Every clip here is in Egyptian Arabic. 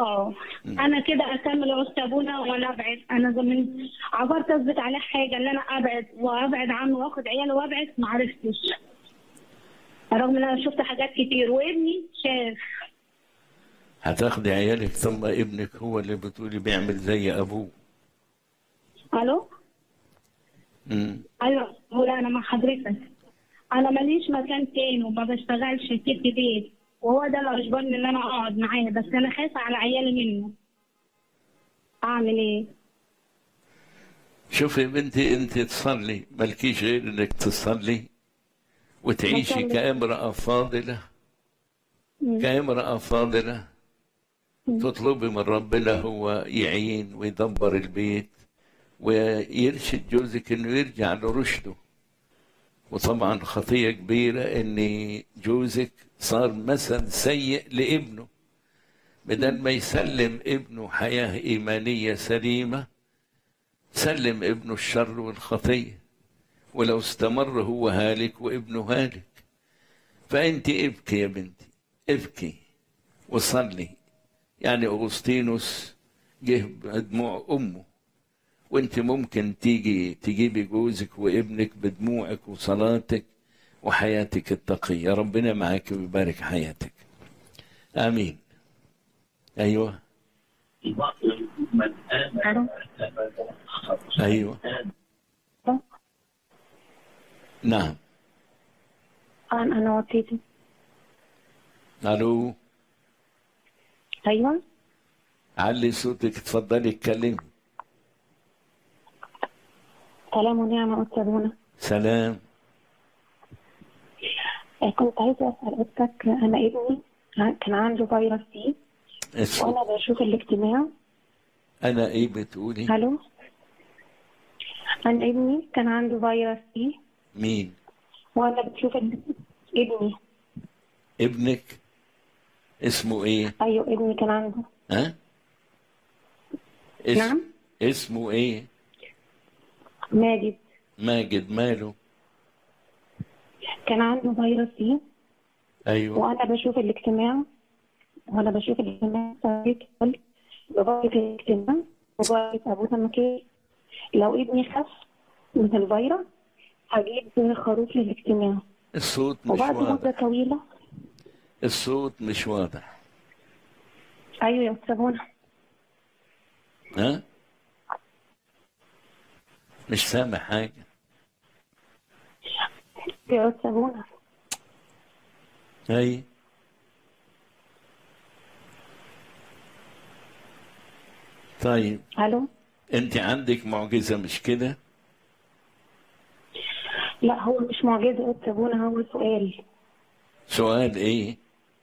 اه انا كده اكمل عوزت ابونا ولا ابعد انا زمان عبرت اثبت عليه حاجه ان انا ابعد وابعد عنه واخد عياله وابعد ما عرفتش رغم ان انا شفت حاجات كتير وابني شاف هتاخدي عيالك ثم ابنك هو اللي بتقولي بيعمل زي ابوه الو مم. ايوه ولا انا مع حضرتك انا ماليش مكان تاني وما بشتغلش ست بيت وهو ده اللي اجبرني ان انا اقعد معاه بس انا خايفه على عيالي منه اعمل ايه شوفي يا بنتي انت تصلي مالكيش غير انك تصلي وتعيشي بصلي. كامرأة فاضلة مم. كامرأة فاضلة تطلبي من ربنا هو يعين ويدبر البيت ويرشد جوزك انه يرجع لرشده وطبعا خطية كبيرة ان جوزك صار مثل سيء لابنه بدل ما يسلم ابنه حياة إيمانية سليمة سلم ابنه الشر والخطية ولو استمر هو هالك وابنه هالك فأنت ابكي يا بنتي ابكي وصلي يعني أغسطينوس جه بدموع أمه وانت ممكن تيجي تجيبي جوزك وابنك بدموعك وصلاتك وحياتك التقية ربنا معاك ويبارك حياتك آمين أيوه الو أيوه نعم انا انا وطيتي ألو ايوه علي صوتك اتفضلي اتكلمي سلام ونعمه استاذونا سلام كنت عايزه اسال حضرتك انا ابني كان عنده فيروس سي الصوت وانا بشوف الاجتماع أنا إيه بتقولي الو انا ابني كان عنده فيروس سي مين وانا بشوف ال- ابني ابنك اسمه إيه ايوه ابني كان عنده ها اسم نعم. اسمه إيه ماجد ماجد ماله كان عنده فيروس سي أيوه وانا بشوف الاجتماع وانا بشوف الاجتماع صارت قلت لغايه الاجتماع لغايه ابونا مكي لو ابني خف من الفيروس هجيب خروف للاجتماع الصوت مش وبعد مده واضح طويله الصوت مش واضح ايوه يا استاذ منى ها مش سامع حاجة يا استاذ منى أي طيب الو أنت عندك معجزة مش كده لا هو مش معجزه يا استاذ منى هو سؤال سؤال إيه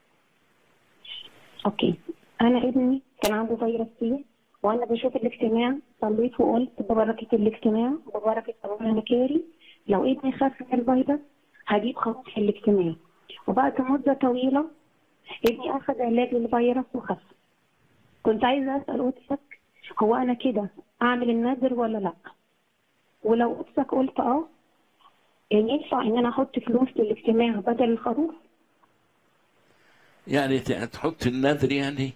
اوكي انا ابني كان عنده فيروس سي وانا بشوف الاجتماع صليت وقلت ببركه الاجتماع ببركه ابونا مكاري لو ابني خف من الفيروس هجيب خروف في الاجتماع وبعد مده طويله ابني اخذ علاج للفيروس وخف كنت عايزه اسال قدسك هو انا كده اعمل النذر ولا لا ولو قدسك قلت اه يعني ينفع ان انا احط فلوس للاجتماع بدل الخروف يعني ت- تحط النذر يعني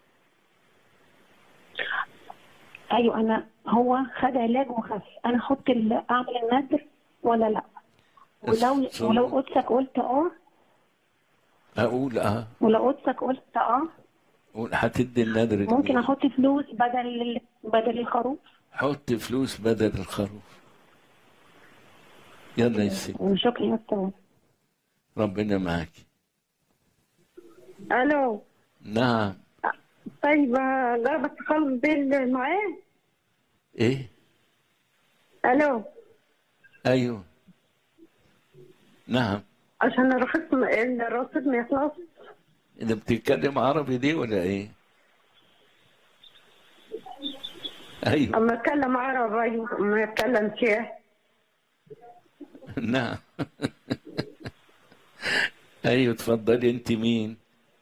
ايوه انا هو خد علاج وخف انا احط ال- اعمل النذر ولا لا ولو الص- ولو قدسك قلت اه أقول أه ولو قدسك قلت اه أقول هتدي النذر ممكن لمين؟ احط فلوس بدل ال- بدل الخروف حط فلوس بدل الخروف يلا يا ست وشكرا يا استاذ ربنا معاك الو نعم طيب آه، جربت تخلص بيل معاه ايه الو ايوه نعم عشان الرخص الرصيد ما يخلص انت بتتكلم عربي دي ولا ايه ايوه اما اتكلم عربي ما اتكلم شيء نعم ايوه اتفضلي انت مين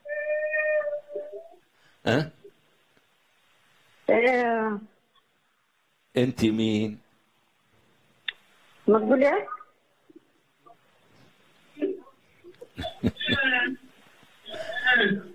ها ايه انت مين ما تقول ايه